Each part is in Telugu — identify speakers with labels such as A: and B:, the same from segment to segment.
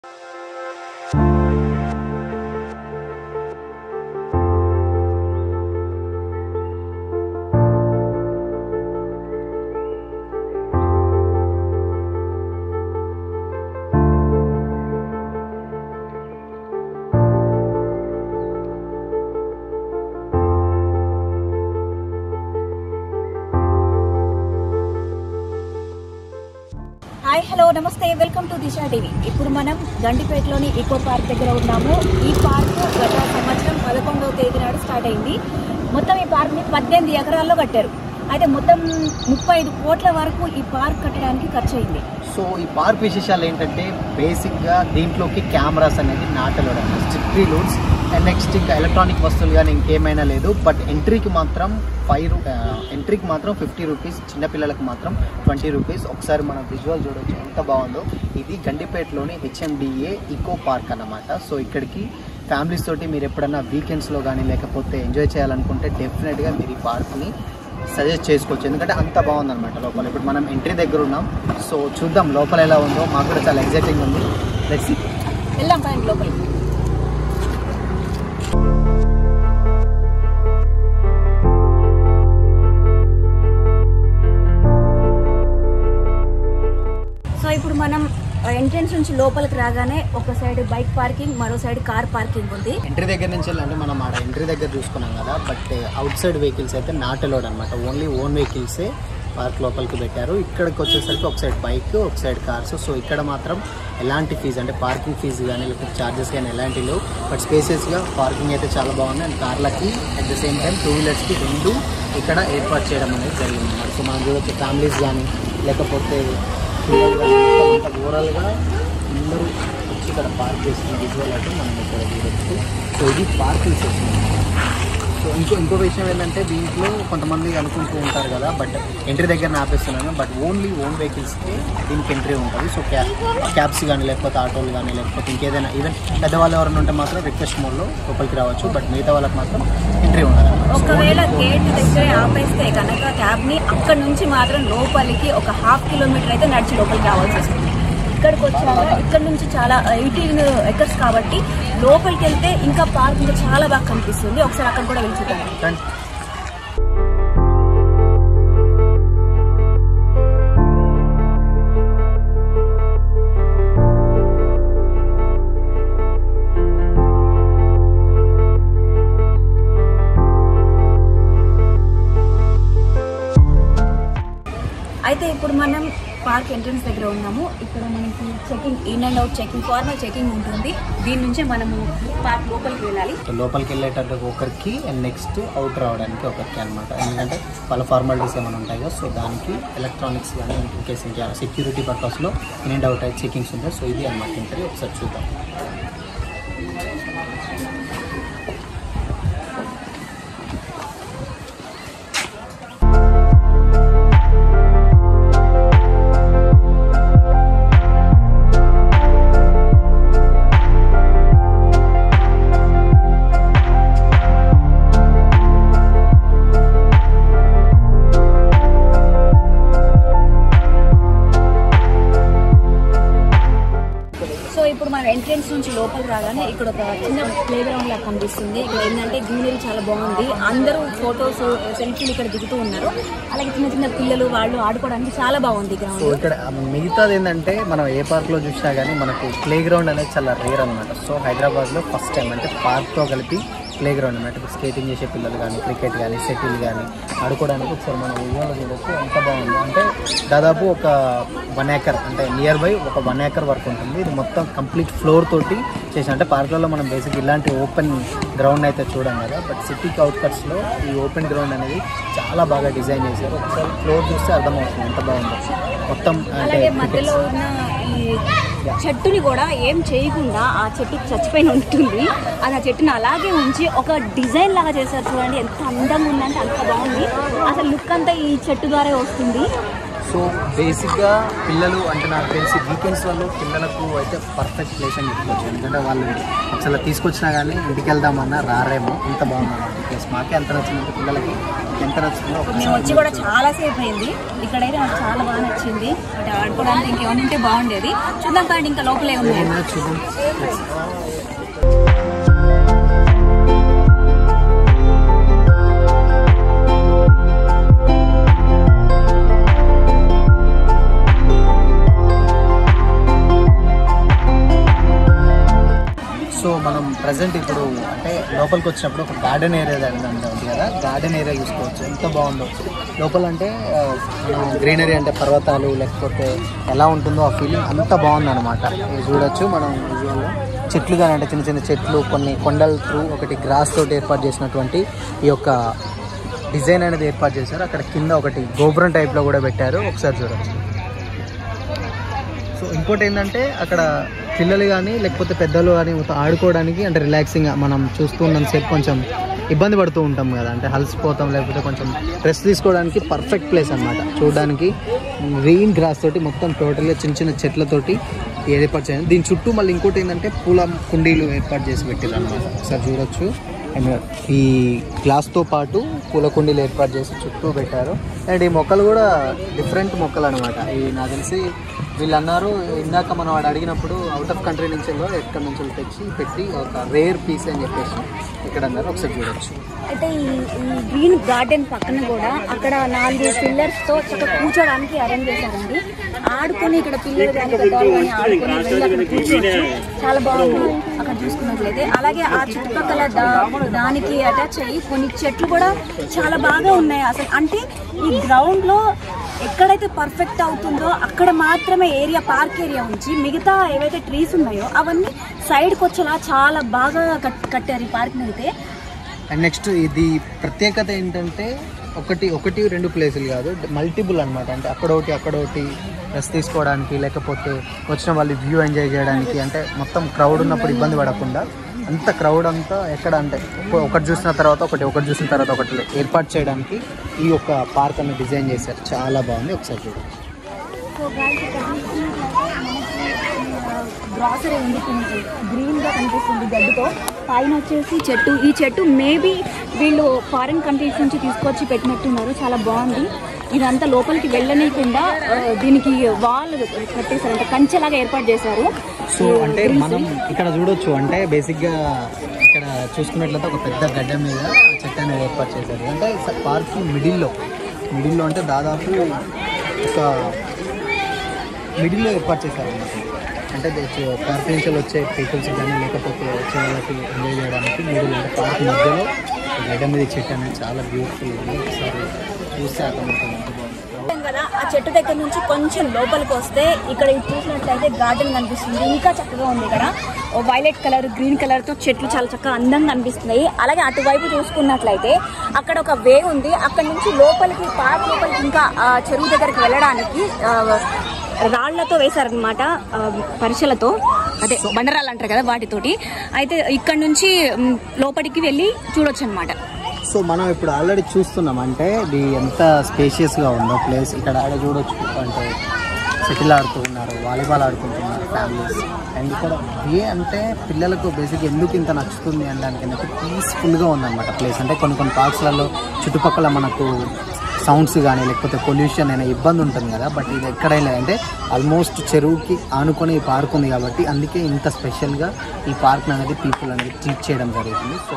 A: హాయ్ హలో నమస్తే వెల్కమ్ టు దిశా టీవీ ఇప్పుడు మనం గండిపేటలోని ఈకో పార్క్ దగ్గర ఉన్నాము ఈ పార్క్ గత సంవత్సరం పదకొండవ తేదీ నాడు స్టార్ట్ అయింది మొత్తం ఈ పార్క్ ని పద్దెనిమిది ఎకరాల్లో కట్టారు అయితే మొత్తం ముప్పై ఐదు కోట్ల వరకు ఈ పార్క్ కట్టడానికి ఖర్చు అయింది
B: సో ఈ పార్క్ విశేషాలు ఏంటంటే బేసిక్గా దీంట్లోకి కెమెరాస్ అనేది not allowed strictly rules and next ఇంకా ఎలక్ట్రానిక్ వస్తువులు కానీ ఇంకేమైనా లేదు బట్ ఎంట్రీకి మాత్రం ఫైవ్ ఎంట్రీకి మాత్రం ఫిఫ్టీ రూపీస్ చిన్నపిల్లలకు మాత్రం ట్వంటీ రూపీస్ ఒకసారి మనం విజువల్ చూడొచ్చు ఎంత బాగుందో ఇది గండిపేటలోని హెచ్ఎండిఏ ఈకో పార్క్ అన్నమాట సో ఇక్కడికి ఫ్యామిలీస్ తోటి మీరు ఎప్పుడైనా వీకెండ్స్లో కానీ లేకపోతే ఎంజాయ్ చేయాలనుకుంటే డెఫినెట్గా మీరు ఈ పార్క్ని సజెస్ట్ చేసుకోవచ్చు ఎందుకంటే అంత బాగుందన్నమాట లోపల ఇప్పుడు మనం ఎంట్రీ దగ్గర ఉన్నాం సో చూద్దాం లోపల ఎలా ఉందో మాకు కూడా చాలా ఎగ్జైటింగ్ ఉంది లెట్స్
A: వెళ్దాం పైన లోపలికి సో ఇప్పుడు మనం ఎంట్రన్స్ నుంచి లోపలికి రాగానే ఒక సైడ్ బైక్ పార్కింగ్ మరో సైడ్ కార్ పార్కింగ్ ఉంది
B: ఎంట్రీ దగ్గర నుంచి వెళ్ళంటే మనం ఆడ ఎంట్రీ దగ్గర చూసుకున్నాం కదా బట్ అవుట్ సైడ్ వెహికల్స్ అయితే నాట్ అలౌడ్ అనమాట ఓన్లీ ఓన్ వెహికల్సే పార్క్ లోపలికి పెట్టారు ఇక్కడికి వచ్చేసరికి ఒక సైడ్ బైక్ ఒక సైడ్ కార్స్ సో ఇక్కడ మాత్రం ఎలాంటి ఫీజు అంటే పార్కింగ్ ఫీజు కానీ లేకపోతే ఛార్జెస్ కానీ ఎలాంటి లేవు బట్ స్పేసెస్గా పార్కింగ్ అయితే చాలా బాగుంది అండ్ కార్లకి at the same time two వీలర్స్కి రెండు ఇక్కడ ఏర్పాటు చేయడం అనేది జరిగింది అన్నమాట సో మనం చూడొచ్చు ఫ్యామిలీస్ కానీ లేకపోతే పిల్లలు కానీ మొత్తం అంతా ఓవరాల్గా అందరూ వచ్చి ఇక్కడ పార్క్ చేసుకుని విజువల్ అయితే మనం ఇక్కడ చూడొచ్చు సో ఇది పార్కింగ్ సెక్షన్ సో ఇంకో ఇంకో విషయం ఏంటంటే దీంట్లో కొంతమంది అనుకుంటూ ఉంటారు కదా బట్ ఎంట్రీ దగ్గర ఆపేస్తున్నాను బట్ ఓన్లీ ఓన్ వెహికల్స్కి దీనికి ఎంట్రీ ఉంటుంది సో క్యా క్యాబ్స్ కానీ లేకపోతే ఆటోలు కానీ లేకపోతే ఇంకేదైనా ఈవెన్ పెద్దవాళ్ళు ఎవరైనా ఉంటే మాత్రం రిక్వెస్ట్ మోడ్లో లోపలికి రావచ్చు బట్ మిగతా వాళ్ళకి మాత్రం ఎంట్రీ ఉండదు
A: ఒకవేళ గేట్ దగ్గర ఆపేస్తే కనుక క్యాబ్ ని అక్కడ నుంచి మాత్రం లోపలికి ఒక హాఫ్ కిలోమీటర్ అయితే నడిచి లోపలికి రావాల్సి వస్తుంది ఇక్కడికి వచ్చాక ఇక్కడ నుంచి చాలా ఎయిటీన్ ఎకర్స్ కాబట్టి లోపలికి వెళ్తే ఇంకా పార్క్ ఇంకా చాలా బాగా కనిపిస్తుంది ఒకసారి అక్కడ కూడా వెళ్ళి చూద్దాం
B: కానీ
A: అయితే ఇప్పుడు మనం పార్క్ ఎంట్రన్స్ దగ్గర ఉన్నాము ఇక్కడ మనకి checking in and out checking formal checking ఉంటుంది దీని నుంచే మనము పార్క్ లోపలికి వెళ్ళాలి
B: సో లోపలికి వెళ్ళేటట్టు ఒకరికి అండ్ నెక్స్ట్ అవుట్ రావడానికి ఒకరికి అనమాట ఎందుకంటే వాళ్ళ ఫార్మాలిటీస్ ఏమైనా ఉంటాయో సో దానికి ఎలక్ట్రానిక్స్ కానీ ఇన్ కేసు ఇంకా సెక్యూరిటీ పర్పస్లో ఇన్ అండ్ అవుట్ అయితే చెకింగ్స్ ఉంటాయి సో ఇది అనమాట ఇంటర్వ్యూ ఒకసారి చూద్దాం
A: సో ఇప్పుడు మనం ఎంట్రన్స్ నుంచి లోపలికి రాగానే ఇక్కడ ఒక చిన్న ప్లే గ్రౌండ్ లాగా కనిపిస్తుంది ఇక్కడ ఏంటంటే గ్రీనరీ చాలా బాగుంది అందరూ ఫొటోస్ సెల్ఫీలు ఇక్కడ దిగుతూ ఉన్నారు అలాగే చిన్న చిన్న పిల్లలు వాళ్ళు ఆడుకోవడానికి చాలా బాగుంది
B: సో
A: గ్రౌండ్
B: ఇక్కడ మిగతాది ఏంటంటే మనం ఏ పార్క్లో చూసినా కానీ మనకు ప్లే గ్రౌండ్ అనేది చాలా రేర్ అనమాట సో హైదరాబాద్లో ఫస్ట్ టైం అంటే పార్క్తో కలిపి ప్లే గ్రౌండ్ అనమాట ఇప్పుడు స్కేటింగ్ చేసే పిల్లలు కానీ క్రికెట్ కానీ షటిల్ కానీ ఆడుకోవడానికి ఒకసారి మనం విజయంలో చూడొచ్చు ఎంత బాగుంది అంటే దాదాపు ఒక వన్ ఏకర్ అంటే నియర్ బై ఒక వన్ ఏకర్ వరకు ఉంటుంది ఇది మొత్తం కంప్లీట్ ఫ్లోర్ తోటి చేసి అంటే పార్కులలో మనం బేసిక్ ఇలాంటి ఓపెన్ గ్రౌండ్ అయితే చూడం కదా బట్ సిటీకి అవుట్కట్స్లో ఈ ఓపెన్ గ్రౌండ్ అనేది చాలా బాగా డిజైన్ చేశారు ఒకసారి ఫ్లోర్ చూస్తే అర్థమవుతుంది ఎంత బాగుందో మొత్తం అంటే
A: అలాగే మధ్యలో ఉన్న ఈ చెట్టుని కూడా ఏం చేయకుండా ఆ చెట్టు చచ్చిపోయిన ఉంటుంది అది ఆ చెట్టుని అలాగే ఉంచి ఒక డిజైన్ లాగా చేశారు చూడండి ఎంత అందంగా ఉందంటే అంత బాగుంది అసలు లుక్ అంతా ఈ చెట్టు ద్వారా వస్తుంది
B: సో బేసిక్గా పిల్లలు అంటే నాకు తెలిసి వీకెండ్స్ వల్ల పిల్లలకు అయితే పర్ఫెక్ట్ ప్లేస్ అని చెప్పుకోవచ్చు ఎందుకంటే వాళ్ళు అసలు తీసుకొచ్చినా కానీ ఇంటికి వెళ్దామన్నా రారేమో అంత బాగుంది ప్లేస్ మాకే ఎంత నచ్చిందంటే పిల్లలకి ఎంత నచ్చిందో
A: మేము వచ్చి కూడా చాలా సేపు అయింది ఇక్కడైతే నాకు చాలా బాగా నచ్చింది అంటే ఆడుకోవడానికి ఇంకేమైనా ఉంటే బాగుండేది చూద్దాం కానీ ఇంకా లోపలే ఉన్నాయి
B: ఏమైనా చూద్దాం సో మనం ప్రజెంట్ ఇప్పుడు అంటే లోపలికి వచ్చినప్పుడు ఒక గార్డెన్ ఏరియా అంటే ఉంది కదా గార్డెన్ ఏరియా చూసుకోవచ్చు ఎంత బాగుందో లోపల అంటే ఆ, మనం గ్రీనరీ అంటే పర్వతాలు లేకపోతే ఎలా ఉంటుందో ఆ ఫీలింగ్ అంత బాగుంది అనమాట చూడొచ్చు మనం విజువల్గా చెట్లు కానీ అంటే చిన్న చిన్న చెట్లు కొన్ని కొండల త్రూ ఒకటి గ్రాస్ తోటి ఏర్పాటు చేసినటువంటి ఈ యొక్క డిజైన్ అనేది ఏర్పాటు చేశారు అక్కడ కింద ఒకటి గోపురం టైప్లో కూడా పెట్టారు ఒకసారి చూడొచ్చు సో ఇంకోటి ఏంటంటే అక్కడ పిల్లలు కానీ లేకపోతే పెద్దలు కానీ మొత్తం ఆడుకోవడానికి అంటే రిలాక్సింగ్గా మనం చూస్తూ ఉన్నంతసేపు కొంచెం ఇబ్బంది పడుతూ ఉంటాం కదా అంటే హలసిపోతాం లేకపోతే కొంచెం రెస్ట్ తీసుకోవడానికి పర్ఫెక్ట్ ప్లేస్ అనమాట చూడడానికి గ్రీన్ గ్రాస్ తోటి మొత్తం టోటల్గా చిన్న చిన్న చెట్లతోటి ఏర్పాటు చేయాలి దీని చుట్టూ మళ్ళీ ఇంకోటి ఏంటంటే పూల కుండీలు ఏర్పాటు చేసి పెట్టారు అనమాట ఒకసారి చూడొచ్చు అండ్ ఈ గ్లాస్తో పాటు పూల కుండీలు ఏర్పాటు చేసి చుట్టూ పెట్టారు అండ్ ఈ మొక్కలు కూడా డిఫరెంట్ మొక్కలు అనమాట ఈ నాకు తెలిసి వీళ్ళు అన్నారు ఇందాక మనం వాడు అడిగినప్పుడు అవుట్ ఆఫ్ కంట్రీ నుంచి ఎక్కడి నుంచి తెచ్చి పెట్టి ఒక రేర్ పీస్ అని చెప్పేసి ఇక్కడ అన్నారు ఒకసారి చూడొచ్చు
A: అయితే ఈ ఈ గ్రీన్ గార్డెన్ పక్కన కూడా అక్కడ నాలుగు పిల్లర్స్ తో చక్కగా కూర్చోడానికి అరేంజ్ చేశారండి ఆడుకొని ఇక్కడ పిల్లలు కానీ పెద్దవాళ్ళు కానీ ఆడుకొని వెళ్ళి అక్కడ కూర్చోవచ్చు చాలా బాగుంది అక్కడ చూసుకున్నట్లయితే అలాగే ఆ చుట్టుపక్కల దా- దానికి అటాచ్ అయ్యి కొన్ని చెట్లు కూడా చాలా బాగా ఉన్నాయి అసలు అంటే ఈ గ్రౌండ్ లో ఎక్కడైతే పర్ఫెక్ట్ అవుతుందో అక్కడ మాత్రమే ఏరియా పార్క్ ఏరియా ఉంచి మిగతా ఏవైతే ట్రీస్ ఉన్నాయో అవన్నీ సైడ్కి వచ్చేలా చాలా బాగా కట్- కట్టారు ఈ పార్క్ని అయితే
B: అండ్ నెక్స్ట్ ఇది ప్రత్యేకత ఏంటంటే ఒకటి ఒకటి రెండు ప్లేసులు కాదు మల్టిపుల్ అనమాట అంటే అక్కడ ఒకటి అక్కడ ఒకటి రెస్ట్ తీసుకోవడానికి లేకపోతే వచ్చిన వాళ్ళు వ్యూ ఎంజాయ్ చేయడానికి అంటే మొత్తం క్రౌడ్ ఉన్నప్పుడు ఇబ్బంది పడకుండా అంత క్రౌడ్ అంతా ఎక్కడ అంటే ఒక- ఒకటి చూసిన తర్వాత ఒకటి ఒకటి చూసిన తర్వాత ఒకటి ఏర్పాటు చేయడానికి ఈ యొక్క పార్క్ అనేది డిజైన్ చేశారు చాలా బాగుంది ఒకసారి చూడండి
A: సో గాయస్ ఇక్కడ చూసుకున్నట్లయితే మనకి గ్రాసరీ ఉంది గ్రీన్ గా కనిపిస్తుంది గడ్డితో పైన వచ్చేసి చెట్టు ఈ చెట్టు మేబీ వీళ్ళు ఫారిన్ కంట్రీస్ నుంచి తీసుకొచ్చి పెట్టినట్టున్నారు చాలా బాగుంది ఇదంతా లోపలికి వెళ్ళనీయకుండా ఆ, దీనికి వాల్ కట్టేశారు అంటే కంచెలాగా ఏర్పాటు చేశారు
B: సో అంటే మనం ఇక్కడ చూడొచ్చు అంటే బేసిక్గా ఇక్కడ చూసుకున్నట్లయితే ఒక పెద్ద గడ్డ మీద చెట్టు అనేది ఏర్పాటు చేశారు అంటే పార్క్ మిడిల్లో మిడిల్లో అంటే దాదాపు ఒక మిడిల్లో ఏర్పాట్ చేశారు అన్నమాట అంటే పార్క్ నుంచి వచ్చే పీపుల్స్ కానీ లేకపోతే వచ్చే వాళ్ళకి ఎంజాయ్ చేయడానికి మిడిల్ అంటే పార్క్ మధ్యలో ఒక గడ్డ మీద చెట్టు అనేది చాలా బ్యూటిఫుల్ ఉంది ఒకసారి చూస్తే అర్థమవుతుంది ఎంత బాగుంది
A: చూసాం కదా ఆ చెట్టు దగ్గర నుంచి కొంచెం లోపలికి వస్తే ఇక్కడ ఇది చూసినట్లయితే గార్డెన్ కనిపిస్తుంది ఇంకా చక్కగా ఉంది ఇక్కడ వైలెట్ కలర్ గ్రీన్ కలర్ తో చెట్లు చాలా చక్కగా అందంగా కనిపిస్తున్నాయి అలాగే అటువైపు చూసుకున్నట్లయితే అక్కడ ఒక వే ఉంది అక్కడ నుంచి లోపలికి పార్క్ లోపలికి ఇంకా ఆ చెరువు దగ్గరికి వెళ్ళడానికి ఆ, రాళ్లతో వేశారనమాట పరిచలతో అదే బండరాళ్ళు అంటారు కదా వాటితోటి అయితే ఇక్కడ నుంచి మ్, లోపలికి వెళ్ళి చూడొచ్చు అనమాట
B: సో మనం ఇప్పుడు ఆల్రెడీ చూస్తున్నాం అంటే ఇది ఎంత స్పేషియస్గా ఉందో ప్లేస్ ఇక్కడ ఆడ చూడొచ్చు అంటే షటిల్ ఆడుతూ ఉన్నారు వాలీబాల్ ఆడుకుంటున్నారు ఫ్యామిలీస్ అండ్ ఇక్కడ ఏ అంటే పిల్లలకు బేసిక్ ఎందుకు ఇంత నచ్చుతుంది అనడానికి ఏంటంటే పీస్ఫుల్గా ఉందన్నమాట ప్లేస్ అంటే కొన్ని కొన్ని పార్క్స్లలో చుట్టుపక్కల మనకు సౌండ్స్ కానీ లేకపోతే పొల్యూషన్ అయినా ఇబ్బంది ఉంటుంది కదా బట్ ఇది ఎక్కడైనా అంటే ఆల్మోస్ట్ చెరువుకి ఆనుకొని ఈ పార్క్ ఉంది కాబట్టి అందుకే ఇంత స్పెషల్గా ఈ పార్క్ అనేది పీపుల్ అనేది ట్రీట్ చేయడం జరుగుతుంది సో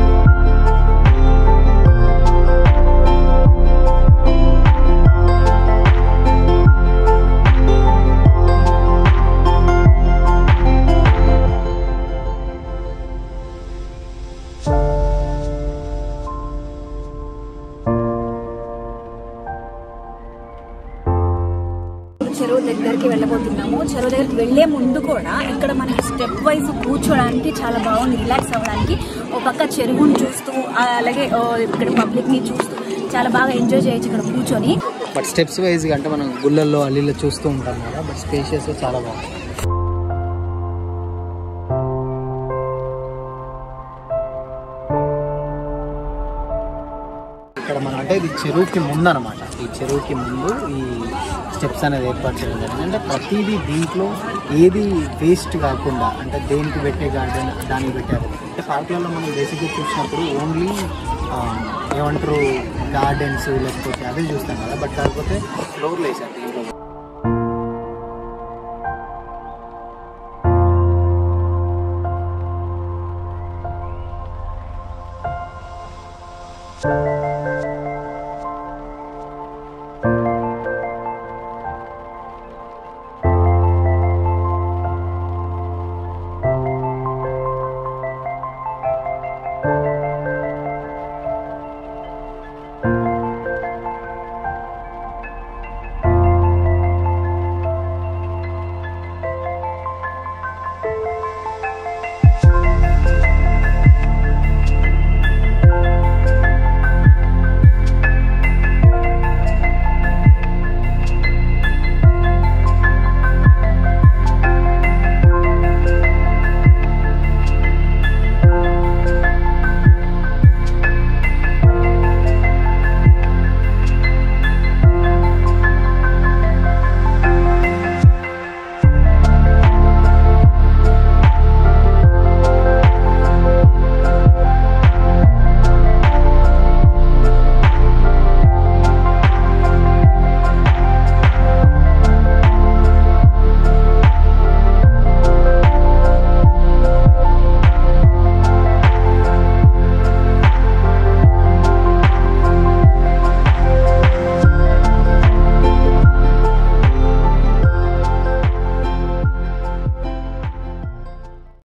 A: చెరువు దగ్గరికి వెళ్ళబోతున్నాము చెరువు దగ్గరికి వెళ్లే ముందు కూడా ఇక్కడ మనకి స్టెప్ వైజ్ కూర్చోడానికి చాలా బాగుంది రిలాక్స్ అవ్వడానికి ఒక పక్క చెరువుని చూస్తూ ఆ, అలాగే ఆ, ఇక్కడ పబ్లిక్ ని చూస్తూ చాలా బాగా ఎంజాయ్ చేయొచ్చు ఇక్కడ కూర్చొని
B: బట్ స్టెప్స్ వైజ్గా అంటే మనం గుళ్ళల్లో అల్లీలో చూస్తూ ఉంటాం కదా బట్ స్పేషియస్ చాలా బాగుంది ఇక్కడ మనం అంటే ఇది చెరువుకి ముందు అనమాట ఈ చెరువుకి ముందు ఈ స్టెప్స్ అనేది ఏర్పాటు చేయడం జరిగింది అంటే ప్రతిదీ దీంట్లో ఏది వేస్ట్ కాకుండా అంటే దేనికి పెట్టే గార్డెన్ దానికి పెట్టారు అంటే పార్కులలో మనం బేసిక్గా చూసినప్పుడు ఓన్లీ ఏమంటారు గార్డెన్స్ లేకపోతే అవే చూస్తాం కదా బట్ కాకపోతే ఫ్లోర్లు వేసారు